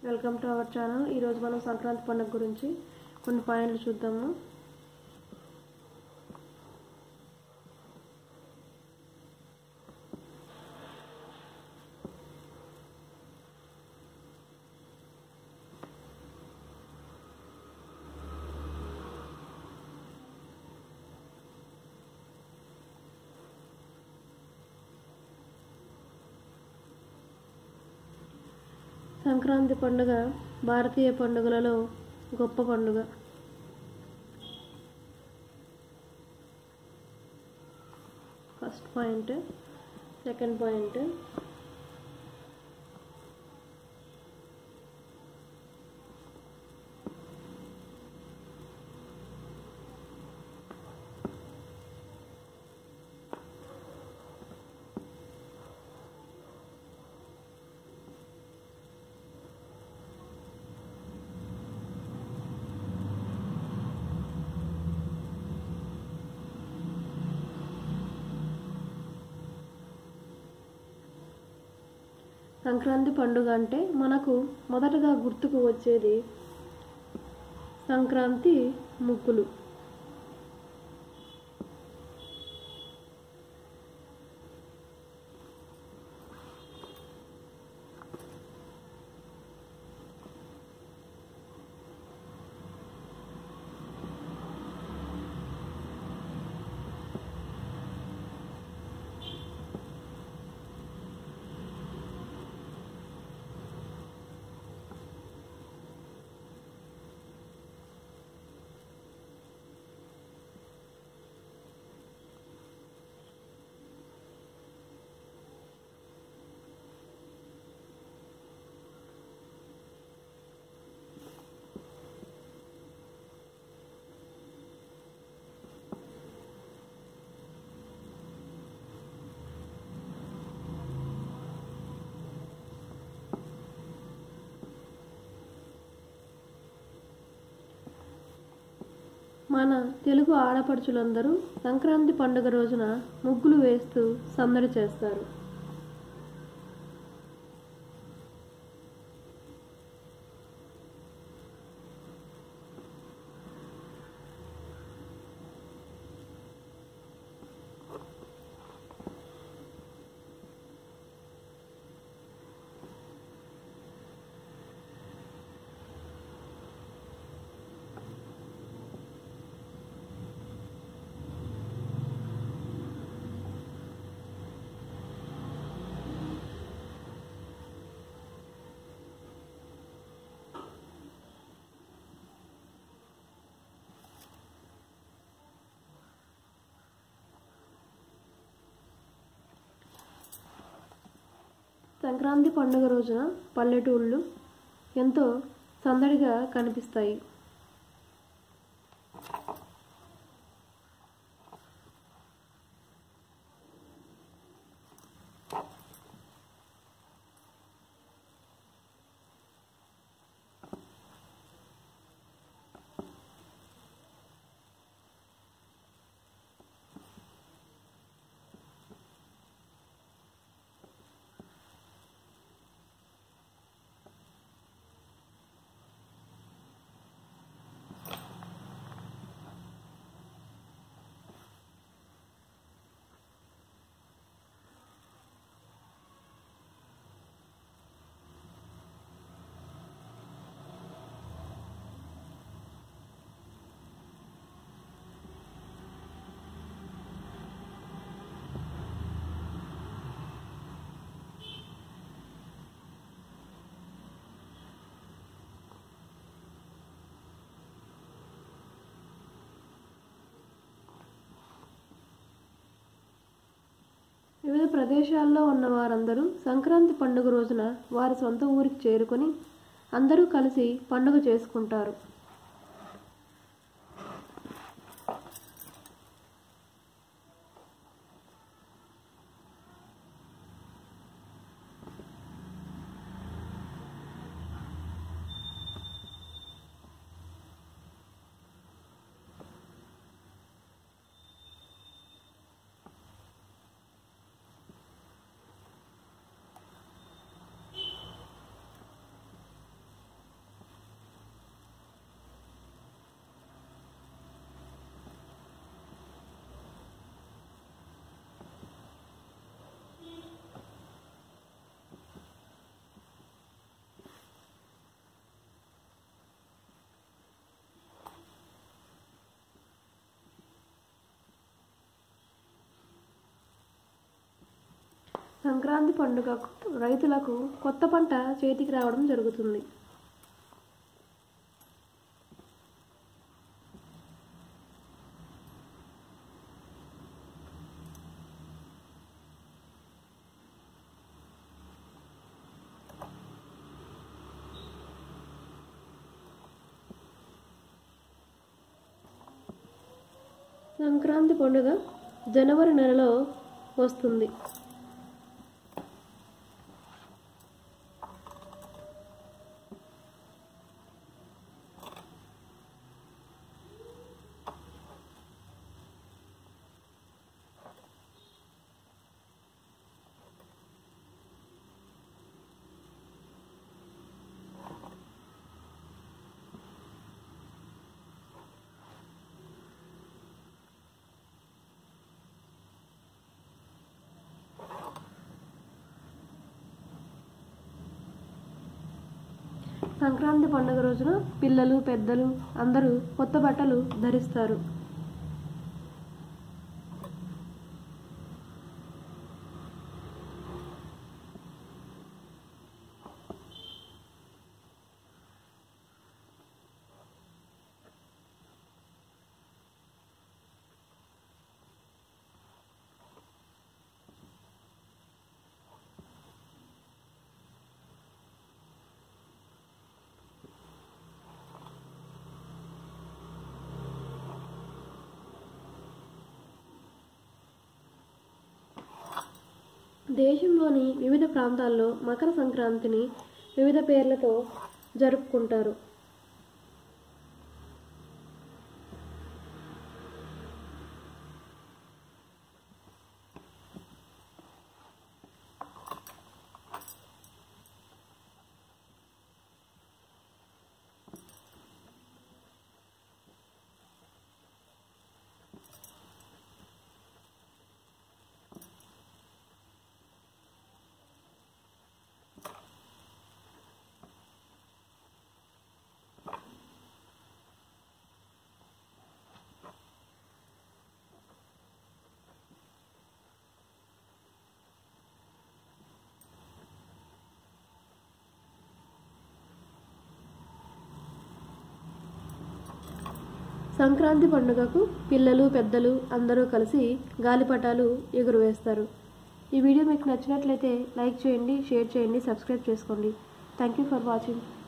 welcome to our channel ఈరోజు మనం సంక్రాంతి పండుగ గురించి కొన్ని పాయింట్లు చూద్దాము సంక్రాంతి పండుగ భారతీయ పండుగలలో గొప్ప పండుగ first point second point Sankranti పండుగ అంటే మనకు మొదటగా గుర్తుకు వచ్చేది సంక్రాంతి ముగ్గులు మన తెలుగు ఆడపడుచులందరూ సంక్రాంతి పండుగ రోజున ముగ్గులు వేస్తూ సందడి చేస్తారు సంక్రాంతి పండుగ రోజున పల్లెటూళ్ళు ఎంతో సందడిగా కనిపిస్తాయి వివిధ ప్రదేశాల్లో ఉన్న వారందరూ సంక్రాంతి పండుగ రోజున వారి సొంత ఊరికి చేరుకొని అందరూ కలిసి పండుగ చేసుకుంటారు సంక్రాంతి పండుగకు రైతులకు కొత్త పంట చేతికి రావడం జరుగుతుంది సంక్రాంతి పండుగ జనవరి నెలలో వస్తుంది సంక్రాంతి పండుగ రోజున పిల్లలు పెద్దలు అందరూ కొత్త బట్టలు ధరిస్తారు దేశంలోని వివిధ ప్రాంతాల్లో మకర సంక్రాంతిని వివిధ పేర్లతో జరుపుకుంటారు సంక్రాంతి పండుగకు పిల్లలు పెద్దలు అందరూ కలిసి గాలిపటాలు ఎగురవేస్తారు ఈ వీడియో మీకు నచ్చినట్లయితే లైక్ చేయండి షేర్ చేయండి సబ్స్క్రైబ్ చేసుకోండి థ్యాంక్ యూ ఫర్ వాచింగ్